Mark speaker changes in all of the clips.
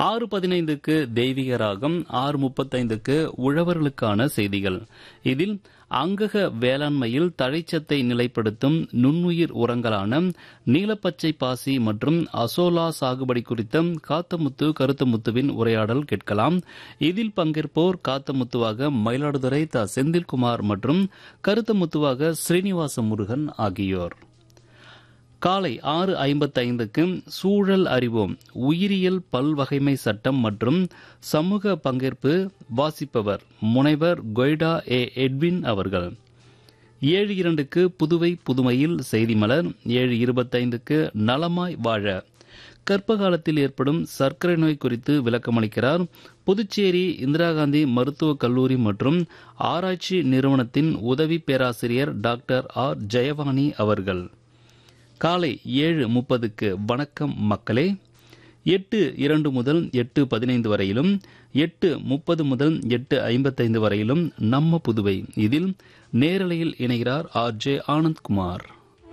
Speaker 1: ஆறு பதினைந்துக்கு தெய்வீக ராகம் ஆறு முப்பத்தைந்துக்கு உழவர்களுக்கான செய்திகள் இதில் அங்கக வேளாண்மையில் தழைச்சத்தை நிலைப்படுத்தும் நுண்ணுயிர் உரங்களான நீலப்பச்சை பாசி மற்றும் அசோலா சாகுபடி குறித்த காத்தமுத்து கருத்தமுத்துவின் உரையாடல் கேட்கலாம் இதில் பங்கேற்போர் காத்தமுத்துவாக மயிலாடுதுறை த செந்தில்குமார் மற்றும் கருத்தமுத்துவாக ஸ்ரீனிவாச முருகன் ஆகியோர் காலை ஆறு ஐம்பத்தைந்துக்கு சூழல் அறிவோம் உயிரியல் பல்வகைமை சட்டம் மற்றும் சமூக பங்கேற்பு வாசிப்பவர் முனைவர் கொய்டா ஏ எட்வின் அவர்கள் ஏழு இரண்டுக்கு புதுவை புதுமையில் செய்தி மலர் ஏழு இருபத்தைந்துக்கு நலமாய் வாழ கர்ப்ப காலத்தில் ஏற்படும் சர்க்கரை நோய் குறித்து விளக்கமளிக்கிறார் புதுச்சேரி இந்திரா காந்தி மருத்துவக் கல்லூரி மற்றும் ஆராய்ச்சி நிறுவனத்தின் உதவி பேராசிரியர் டாக்டர் ஆர் ஜெயவாணி அவர்கள் காலை ஏழு முப்பதுக்கு வணக்கம் மக்களே எட்டு இரண்டு முதல் எட்டு பதினைந்து வரையிலும் எட்டு முப்பது முதல் எட்டு ஐம்பத்தைந்து வரையிலும் நம்ம புதுவை இதில் நேரலையில் இணைகிறார் ஆர் ஜே ஆனந்த்குமார்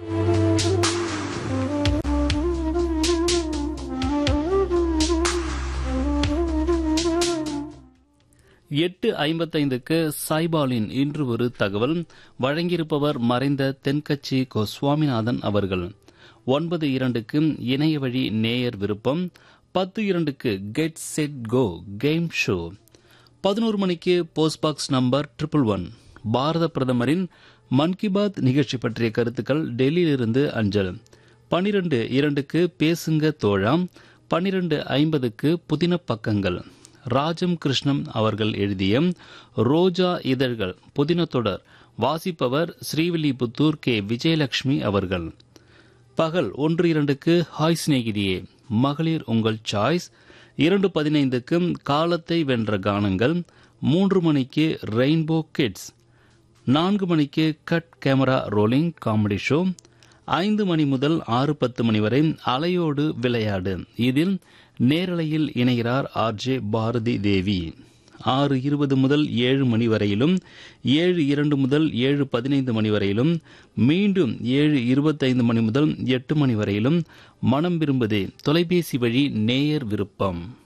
Speaker 1: எட்டு ஐம்பத்தைந்துக்கு சாய்பாலின் இன்று ஒரு தகவல் வழங்கியிருப்பவர் மறைந்த தென்கட்சி கோ சுவாமிநாதன் அவர்கள் ஒன்பது இரண்டுக்கு இணைய வழி நேயர் விருப்பம் பத்து இரண்டுக்கு get set go game show பதினோரு மணிக்கு post box number triple one பாரத பிரதமரின் மன் கி பாத் நிகழ்ச்சி பற்றிய கருத்துக்கள் டெல்லியிலிருந்து அஞ்சல் பனிரெண்டு இரண்டுக்கு பேசுங்க தோழாம் பனிரெண்டு ஐம்பதுக்கு புதின பக்கங்கள் ராஜம் கிருஷ்ணன் அவர்கள் எழுதிய ரோஜா இதழ்கள் புதின தொடர் வாசிப்பவர் ஸ்ரீவில்லிபுத்தூர் கே விஜயலட்சுமி அவர்கள் பகல் ஒன்று இரண்டுக்கு ஹாய் சிநேகிதியே மகளிர் உங்கள் சாய்ஸ் இரண்டு பதினைந்துக்கு காலத்தை வென்ற கானங்கள் மூன்று மணிக்கு ரெயின்போ கிட்ஸ் நான்கு மணிக்கு cut camera rolling comedy show ஐந்து மணி முதல் ஆறு பத்து மணி வரை அலையோடு விளையாடு இதில் நேரலையில் இணைகிறார் ஆர் ஜே பாரதி தேவி ஆறு இருபது முதல் ஏழு மணி வரையிலும் ஏழு இரண்டு முதல் ஏழு பதினைந்து மணி வரையிலும் மீண்டும் ஏழு இருபத்தைந்து மணி முதல் எட்டு மணி வரையிலும் மனம் விரும்புதே தொலைபேசி வழி நேயர் விருப்பம்